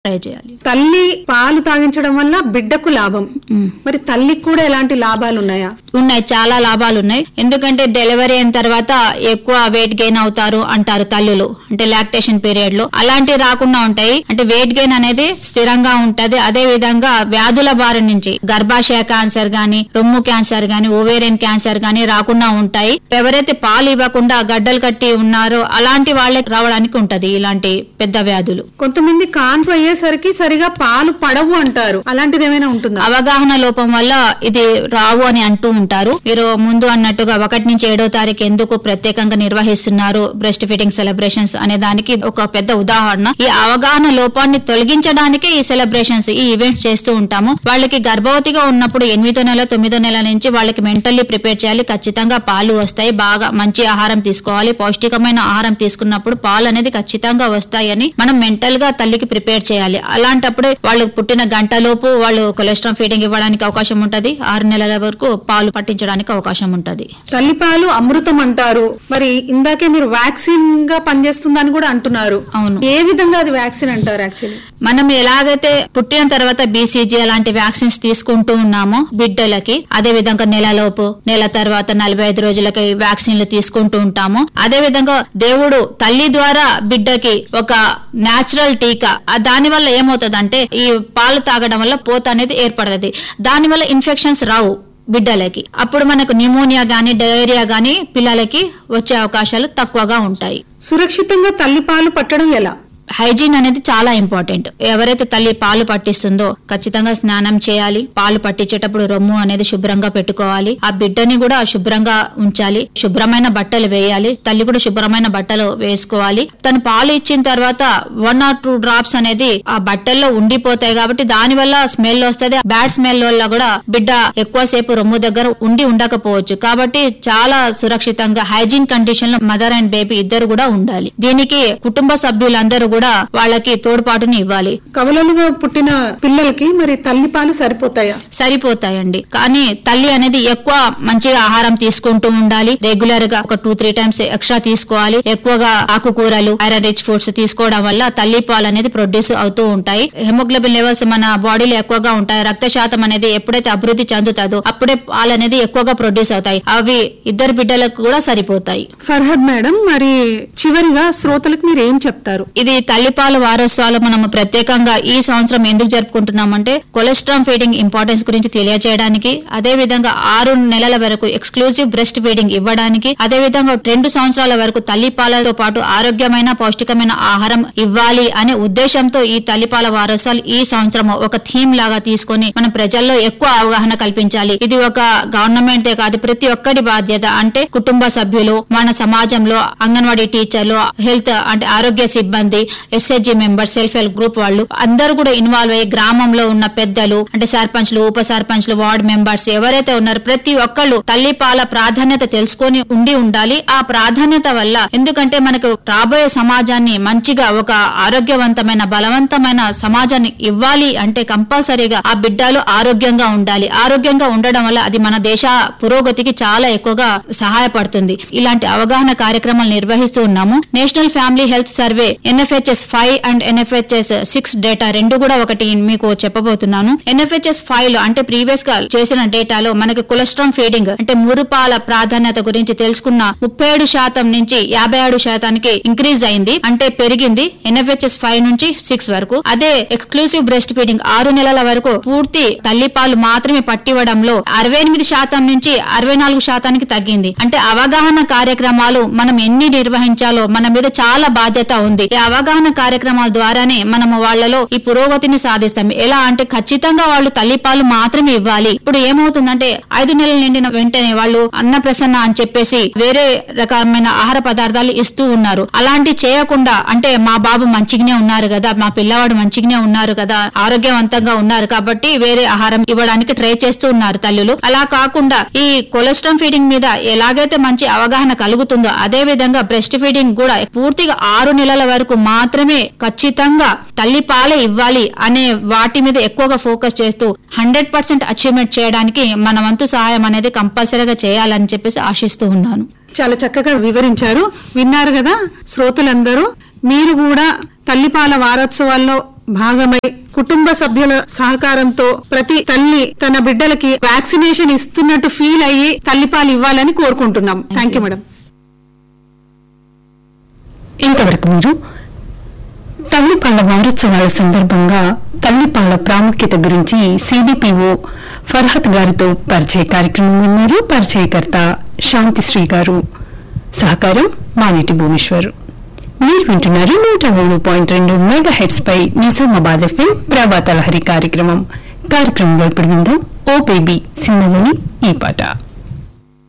Try చేయాలి తల్లి పాలు తాగించడం వల్ల బిడ్డకు లాభం మరి తల్లికి కూడా ఎలాంటి లాభాలు ఉన్నాయా ఉన్నాయి చాలా లాభాలు ఉన్నాయి ఎందుకంటే డెలివరీ అయిన తర్వాత ఎక్కువ వెయిట్ గెయిన్ అవుతారు అంటారు తల్లులు అంటే లాక్టేషన్ పీరియడ్ లో అలాంటివి రాకుండా ఉంటాయి అంటే వెయిట్ గెయిన్ అనేది స్థిరంగా ఉంటది అదే విధంగా వ్యాధుల బారి నుంచి గర్భాశయ క్యాన్సర్ గాని రొమ్ము క్యాన్సర్ గాని ఓవేరియన్ క్యాన్సర్ గాని రాకుండా ఉంటాయి ఎవరైతే పాలు ఇవ్వకుండా గడ్డలు కట్టి ఉన్నారో అలాంటి వాళ్ళకి రావడానికి ఉంటది ఇలాంటి పెద్ద వ్యాధులు కొంతమంది కాన్పు అయ్యేసరికి సరిగా పాలు పడవు అంటారు అలాంటిది ఏమైనా ఉంటుందా అవగాహన లోపం వల్ల ఇది రావు అని అంటూ ఉంటారు మీరు ముందు అన్నట్టుగా ఒకటి నుంచి ఏడో తారీఖు ఎందుకు ప్రత్యేకంగా నిర్వహిస్తున్నారు బ్రెస్ట్ ఫీడింగ్ సెలబ్రేషన్స్ అనే దానికి ఒక పెద్ద ఉదాహరణ ఈ అవగాహన లోపాన్ని తొలగించడానికే ఈ సెలబ్రేషన్స్ ఈ ఈవెంట్స్ చేస్తూ ఉంటాము వాళ్ళకి గర్భవతిగా ఉన్నప్పుడు ఎనిమిదో నెల తొమ్మిదో నెల నుంచి వాళ్ళకి మెంటల్లీ ప్రిపేర్ చేయాలి ఖచ్చితంగా పాలు వస్తాయి బాగా మంచి ఆహారం తీసుకోవాలి పౌష్టికమైన ఆహారం తీసుకున్నప్పుడు పాలు అనేది ఖచ్చితంగా వస్తాయని మనం మెంటల్ గా తల్లికి ప్రిపేర్ చేయాలి అలాంటప్పుడే వాళ్ళు పుట్టిన గంటలోపు వాళ్ళు కొలెస్ట్రాల్ ఫీడింగ్ ఇవ్వడానికి అవకాశం ఉంటది ఆరు నెలల వరకు పాలు పట్టించడానికి అవకాశం ఉంటది తల్లిపాలు అమృతం అంటారు మరి ఇందాకే మీరు వ్యాక్సిన్ గా పనిచేస్తుందని కూడా అంటున్నారు అవును. ఏ విధంగా అది వ్యాక్సిన్ అంటారు యాక్చువల్లీ మనం ఎలాగైతే పుట్టిన తర్వాత బీసీజీ అలాంటి వ్యాక్సిన్స్ తీసుకుంటూ ఉన్నామో బిడ్డలకి అదే విధంగా నెలలోపు నెల తర్వాత నలభై ఐదు రోజులకి వ్యాక్సిన్లు తీసుకుంటూ ఉంటాము అదే విధంగా దేవుడు తల్లి ద్వారా బిడ్డకి ఒక నేచురల్ టీకా ఆ దాని వల్ల ఏమవుతుందంటే ఈ పాలు తాగడం వల్ల పోత అనేది ఏర్పడుతుంది దాని వల్ల ఇన్ఫెక్షన్స్ రావు బిడ్డలకి అప్పుడు మనకు న్యూమోనియా గానీ డయేరియా గానీ పిల్లలకి వచ్చే అవకాశాలు తక్కువగా ఉంటాయి సురక్షితంగా తల్లిపాలు పట్టడం ఎలా హైజీన్ అనేది చాలా ఇంపార్టెంట్ ఎవరైతే తల్లి పాలు పట్టిస్తుందో ఖచ్చితంగా స్నానం చేయాలి పాలు పట్టించేటప్పుడు రొమ్ము అనేది శుభ్రంగా పెట్టుకోవాలి ఆ బిడ్డని కూడా శుభ్రంగా ఉంచాలి శుభ్రమైన బట్టలు వేయాలి తల్లి కూడా శుభ్రమైన బట్టలు వేసుకోవాలి తను పాలు ఇచ్చిన తర్వాత వన్ ఆర్ టూ డ్రాప్స్ అనేది ఆ బట్టల్లో ఉండిపోతాయి కాబట్టి దాని వల్ల స్మెల్ వస్తుంది బ్యాడ్ స్మెల్ వల్ల కూడా బిడ్డ ఎక్కువసేపు రొమ్ము దగ్గర ఉండి ఉండకపోవచ్చు కాబట్టి చాలా సురక్షితంగా హైజీన్ కండిషన్ లో మదర్ అండ్ బేబీ ఇద్దరు కూడా ఉండాలి దీనికి కుటుంబ సభ్యులందరూ కూడా వాళ్ళకి తోడ్పాటుని ఇవ్వాలి కవలలుగా పుట్టిన పిల్లలకి మరి తల్లిపాలు సరిపోతాయా సరిపోతాయండి కానీ తల్లి అనేది ఎక్కువ మంచిగా ఆహారం తీసుకుంటూ ఉండాలి రెగ్యులర్ గా ఒక టూ త్రీ టైమ్స్ ఎక్స్ట్రా తీసుకోవాలి ఎక్కువగా ఆకుకూరలు ఐరన్ రిచ్ ఫుడ్స్ తీసుకోవడం వల్ల తల్లి పాలు అనేది ప్రొడ్యూస్ అవుతూ ఉంటాయి హెమోగ్లోబిన్ లెవెల్స్ మన బాడీలో ఎక్కువగా ఉంటాయి రక్త శాతం అనేది ఎప్పుడైతే అభివృద్ధి చెందుతుందో అప్పుడే పాలు అనేది ఎక్కువగా ప్రొడ్యూస్ అవుతాయి అవి ఇద్దరు బిడ్డలకు కూడా సరిపోతాయి ఫర్హద్ మేడం మరి చివరిగా శ్రోతలకు మీరు ఏం చెప్తారు ఇది తల్లిపాల వారోత్సవాలు మనం ప్రత్యేకంగా ఈ సంవత్సరం ఎందుకు జరుపుకుంటున్నామంటే కొలెస్ట్రాల్ ఫీడింగ్ ఇంపార్టెన్స్ గురించి తెలియజేయడానికి అదే విధంగా ఆరు నెలల వరకు ఎక్స్క్లూజివ్ బ్రెస్ట్ ఫీడింగ్ ఇవ్వడానికి అదే విధంగా రెండు సంవత్సరాల వరకు తల్లిపాలతో పాటు ఆరోగ్యమైన పౌష్టికమైన ఆహారం ఇవ్వాలి అనే ఉద్దేశంతో ఈ తల్లిపాల వారోత్సవాలు ఈ సంవత్సరం ఒక థీమ్ లాగా తీసుకొని మన ప్రజల్లో ఎక్కువ అవగాహన కల్పించాలి ఇది ఒక గవర్నమెంట్ దే కాదు ప్రతి ఒక్కరి బాధ్యత అంటే కుటుంబ సభ్యులు మన సమాజంలో అంగన్వాడీ టీచర్లు హెల్త్ అంటే ఆరోగ్య సిబ్బంది SHG members self help group వాళ్ళు అందరూ కూడా ఇన్వాల్వ్ అయ్యి గ్రామంలో ఉన్న పెద్దలు అంటే సర్పంచ్లు ఉప సర్పంచ్లు వార్డ్ మెంబర్స్ ఎవరైతే ఉన్నారో ప్రతి ఒక్కళ్ళు తల్లి పాల ప్రాధాన్యత తెలుసుకొని ఉండి ఉండాలి ఆ ప్రాధాన్యత వల్ల ఎందుకంటే మనకు రాబోయే సమాజాన్ని మంచిగా ఒక ఆరోగ్యవంతమైన బలవంతమైన సమాజాన్ని ఇవ్వాలి అంటే కంపల్సరీగా ఆ బిడ్డలు ఆరోగ్యంగా ఉండాలి ఆరోగ్యంగా ఉండడం వల్ల అది మన దేశ పురోగతికి చాలా ఎక్కువగా సహాయపడుతుంది ఇలాంటి అవగాహన కార్యక్రమాలు నిర్వహిస్తూ ఉన్నాము national family health survey NFHS five and NFHS six data రెండు కూడా ఒకటి మీకు చెప్పబోతున్నాను ఎన్ఎఫ్హెచ్ఎస్ ఫైవ్ లో అంటే ప్రీవియస్ గా చేసిన డేటాలో మనకి కొలెస్ట్రాల్ ఫీడింగ్ అంటే మురుపాల ప్రాధాన్యత గురించి తెలుసుకున్న ముప్పై ఏడు శాతం నుంచి యాభై ఏడు శాతానికి ఇంక్రీజ్ అయింది అంటే పెరిగింది ఎన్ఎఫ్హెచ్ఎస్ ఫైవ్ నుంచి సిక్స్ వరకు అదే ఎక్స్క్లూసివ్ బ్రెస్ట్ ఫీడింగ్ ఆరు నెలల వరకు పూర్తి తల్లిపాలు మాత్రమే పట్టివ్వడంలో అరవై ఎనిమిది శాతం నుంచి అరవై నాలుగు శాతానికి తగ్గింది అంటే అవగాహన కార్యక్రమాలు మనం ఎన్ని నిర్వహించాలో మన మీద చాలా బాధ్యత ఉంది ఈ అవగాహన కార్యక్రమాల ద్వారానే మనము వాళ్ళలో ఈ పురోగతిని సాధిస్తాం ఎలా అంటే ఖచ్చితంగా వాళ్ళు తల్లిపాలు మాత్రమే ఇవ్వాలి ఇప్పుడు ఏమవుతుందంటే ఐదు నెలలు నిండిన వెంటనే వాళ్ళు అన్న ప్రసన్న అని చెప్పేసి వేరే రకమైన ఆహార పదార్థాలు ఇస్తూ ఉన్నారు అలాంటి చేయకుండా అంటే మా బాబు మంచిగానే ఉన్నారు కదా మా పిల్లవాడు మంచిగానే ఉన్నారు కదా ఆరోగ్యవంతంగా ఉన్నారు కాబట్టి వేరే ఆహారం ఇవ్వడానికి ట్రై చేస్తూ ఉన్నారు తల్లులు అలా కాకుండా ఈ కొలెస్ట్రాల్ ఫీడింగ్ మీద ఎలాగైతే మంచి అవగాహన కలుగుతుందో అదే విధంగా బ్రెస్ట్ ఫీడింగ్ కూడా పూర్తిగా ఆరు నెలల వరకు మాత్రమే ఖచ్చితంగా తల్లి పాలే ఇవ్వాలి అనే వాటి మీద ఎక్కువగా ఫోకస్ చేస్తూ హండ్రెడ్ పర్సెంట్ అచీవ్మెంట్ చేయడానికి మన వంతు సహాయం అనేది కంపల్సరీగా చేయాలని చెప్పేసి ఆశిస్తూ ఉన్నాను చాలా చక్కగా వివరించారు విన్నారు కదా శ్రోతలందరూ మీరు కూడా తల్లిపాల వారోత్సవాల్లో భాగమై కుటుంబ సభ్యుల సహకారంతో ప్రతి తల్లి తన బిడ్డలకి వ్యాక్సినేషన్ ఇస్తున్నట్టు ఫీల్ అయ్యి తల్లిపాలు ఇవ్వాలని కోరుకుంటున్నాం థ్యాంక్ యూ మేడం ఇంతవరకు మీరు తల్లిపాల వారోత్సవాల సందర్భంగా తల్లిపాల ప్రాముఖ్యత గురించి సిడిపిఓ ఫర్హత్ గారితో పరిచయ కార్యక్రమం విన్నారు పరిచయకర్త శాంతిశ్రీ గారు సహకారం మానేటి భూమేశ్వర్ మీరు వింటున్నారు నూట మూడు పాయింట్ రెండు మెగా హెడ్స్ పై నిజామాబాద్ ఎఫ్ఎం ప్రభాత లహరి కార్యక్రమం కార్యక్రమంలో ఇప్పుడు విందాం ఓ బేబీ సినిమాలోని ఈ పాట